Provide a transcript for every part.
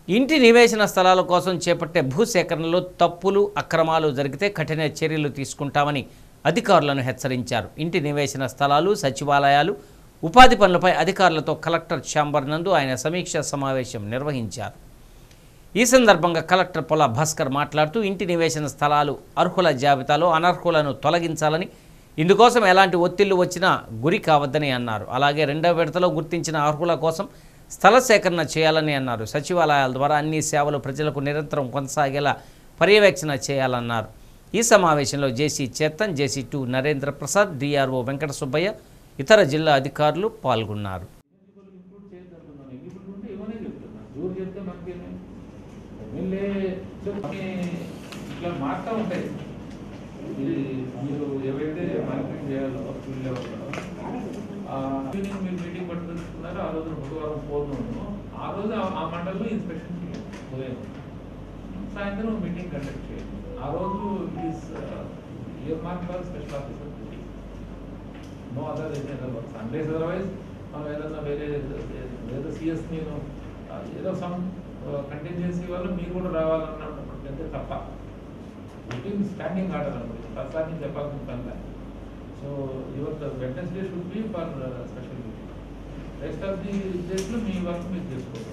ఇంటి నివేశన స్థలాల కోసం చేపట్టే భూసేకరణలో తప్పులు అక్రమాలు జరిగితే కఠిన చర్యలు తీసుకుంటామని అధికారులను హెచ్చరించారు ఇంటి నివేశన స్థలాలు సచివాలయాలు ఉపాధి పనులపై అధికారులతో కలెక్టర్ ఛాంబర్ నందు ఆయన సమీక్షా సమావేశం నిర్వహించారు ఈ సందర్భంగా కలెక్టర్ పొల భాస్కర్ మాట్లాడుతూ ఇంటి నివేశన స్థలాలు అర్హుల జాబితాలో అనర్హులను తొలగించాలని ఇందుకోసం ఎలాంటి ఒత్తిళ్లు వచ్చినా గురి కావద్దని అన్నారు అలాగే రెండవ విడతలో గుర్తించిన అర్హుల కోసం స్థల సేకరణ చేయాలని అన్నారు సచివాలయాల ద్వారా అన్ని సేవలు ప్రజలకు నిరంతరం కొనసాగేలా పర్యవేక్షణ చేయాలన్నారు ఈ సమావేశంలో JC Chetan JC two Narendra Prasad DRO Venkata Subbaiah ఇతర జిల్లా అధికారులు పాల్గొన్నారు ఇంక్లూడ్ చేయొద్దంటున్నాను ఎలిజిబుల్ ఉంటే ఇవనే చెప్తున్నా దూరం చెప్తే మనకేమి ఎమ్మెల్యే చెప్పి ఇట్లా మారుతూ ఉంటాయి ఇది మీరు ఏవైతే మార్కెటింగ్ చేయాలో ఫీల్డ్ లెవెల్లో ఈవినింగ్ మీరు మీటింగ్ పట్టుకున్నారో ఆ రోజు బుధవారం పోతున్నాను ఆ రోజు ఆ- ఆ మండలంలో ఇన్స్పెక్షన్ చేయాలి ఉదయం సాయంత్రం మీటింగ్ కండక్ట్ చేయాలి ఆ రోజు is earmark for special officer duty no other Sundays otherwise మనం ఏదన్నా వేరే ఏదో సిఎస్ నేను ఆ, ఏదో సమ్ కంటిన్యూన్సీ వల్ల మీరు కూడా రావాలన్నట్టు తప్ప రొటీన్ స్టాండింగ్ ఆర్డర్ అనుకోండి ప్రతిసారి నేను చెప్పాల్సిన పని లేదు so your Wednesday should be for special duty rest of the డేస్లో మీ వర్క్ మీరు చేసుకోవాలి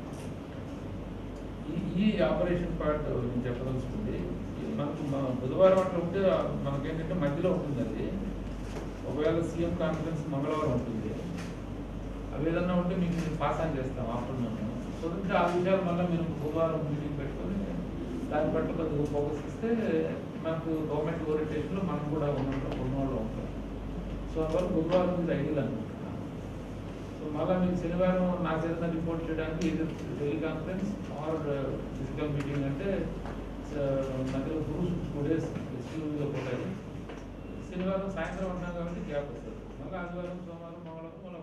ఈ ఈ ఆపరేషన్ పార్ట్ నేను చెప్పదలుచుకుంది మనకు మన బుధవారం అట్లా ఉంటే మనకేంటంటే మధ్యలో ఉంటుంది అది ఒకవేళ సీఎం కాన్ఫరెన్స్ మంగళవారం ఉంటుంది అవి ఏదన్నా ఉంటే మీకు నేను పాస్ ఆన్ చేస్తాం ఆఫ్టర్నూన్ సో అంటే ఆ విషయాలు మళ్ళీ మీరు బుధవారం మీటింగ్ పెట్టుకొని దాని పట్ల కొద్దిగా ఫోకస్ ఇస్తే మనకు గవర్నమెంట్ ఓరియంటేషన్లో మనం కూడా ఉన్నట్టు ఉన్న వాళ్ళు ఉంటాం సో అందువల్ల బుధవారం ఇది ఐడియల్ అనుకుంటున్నాను సో మళ్ళీ మీకు శనివారం నాకు ఏదైనా రిపోర్ట్ చేయడానికి ఇది teleconference or physical meeting అంటే మధ్యలో గురు టూ డేస్ ఎక్స్క్లూజివ్గా పోతాయి శనివారం సాయంత్రం ఉన్నాం కాబట్టి గ్యాప్ వస్తుంది మళ్ళీ ఆదివారం సోమవారం మంగళవారం మళ్ళీ